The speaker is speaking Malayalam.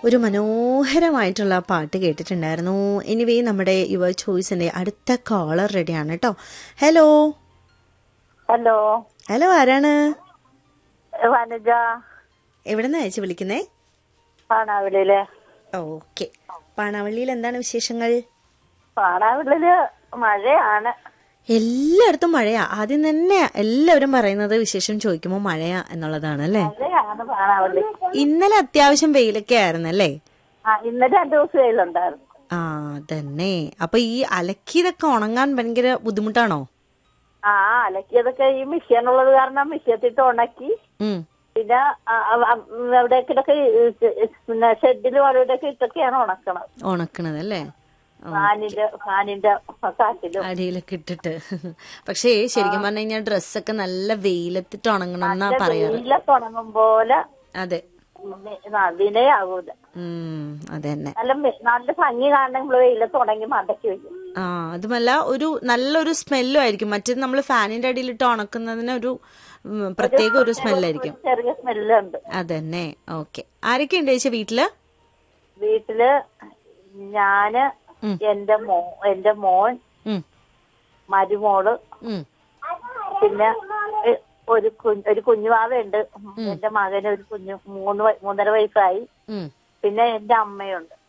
ഒരു മനോഹരമായിട്ടുള്ള പാട്ട് കേട്ടിട്ടുണ്ടായിരുന്നു എനിവേ നമ്മുടെ യുവർ ചോയ്സിന്റെ അടുത്ത കോളർ റെഡിയാണ് കേട്ടോ ഹലോ ഹലോ ഹലോ ആരാണ് വനജ എവിടെ നിന്ന് അയച്ചു വിളിക്കുന്നേ പാണാവിളിയില് ഓക്കെ പാണാവള്ളിയിൽ എന്താണ് വിശേഷങ്ങൾ പാണാവിളിയില് മഴയാണ് എല്ലായിടത്തും മഴയാ ആദ്യം തന്നെ എല്ലാവരും പറയുന്നത് വിശേഷം ചോദിക്കുമ്പോൾ മഴയാ എന്നുള്ളതാണ് അല്ലേ മഴയാണ് പാണാവള്ളി ഇന്നലെ അത്യാവശ്യം വെയിലൊക്കെ ആയിരുന്നല്ലേ ആ ഇന്നലെ രണ്ടു ദിവസം വെയിലുണ്ടായിരുന്നു ആ തന്നെ അപ്പൊ ഈ അലക്കിയതൊക്കെ ഉണങ്ങാൻ ഭയങ്കര ബുദ്ധിമുട്ടാണോ ആ അലക്കിയതൊക്കെ ഈ മിഷ്യൻ ഉള്ളത് കാരണം മിഷ്യത്തിട്ട് ഉണക്കി ഉം പിന്നെ എവിടേക്കിടൊക്കെ പിന്നെ ഷെഡിലും അവിടെയൊക്കെ ഇട്ടൊക്കെയാണ് ഉണക്കണത് ഉണക്കണത് അല്ലേ ഫാനിന്റെ ഫാനിന്റെ കാറ്റിലും അടിയിലൊക്കെ ഇട്ടിട്ട് പക്ഷേ ശരിക്കും പറഞ്ഞു കഴിഞ്ഞാൽ ഡ്രസ്സൊക്കെ നല്ല വെയിലത്തിട്ട് ഉണങ്ങണം എന്നാ പറയാറ് വെയിലൊക്കെ ഉണങ്ങും പോലെ അതെ വിനയാകൂല ഉം അതന്നെ നല്ല മെ- നല്ല ഭംഗി കാണണമെങ്കിൽ നമ്മള് വെയിലത്ത് ഉണങ്ങി മടക്കി വെക്കും ആ അതുമല്ല ഒരു നല്ലൊരു സ്മെല്ലും ആയിരിക്കും മറ്റേത് നമ്മൾ ഫാനിന്റെ അടിയിലിട്ട് ഉണക്കുന്നതിന് ഒരു ഉം, പ്രത്യേക ഒരു സ്മെല്ലായിരിക്കും ചെറിയ സ്മെല്ലുണ്ട് അതന്നെ ഓക്കെ ആരൊക്കെ ഉണ്ട് ചേച്ചി വീട്ടില് വീട്ടില് ഞാന് ഉം. എന്റെ മോ എന്റെ മോൻ ഉം, മരുമോള് ഉം. പിന്നെ എ- ഒരു കുഞ്ഞ് ഒരു കുഞ്ഞുവാവയുണ്ട് എന്റെ മകന് ഒരു കുഞ്ഞു മൂന്ന് വയ- മൂന്നര വയസ്സായി ഉം. പിന്നെ എന്റെ അമ്മയുണ്ട്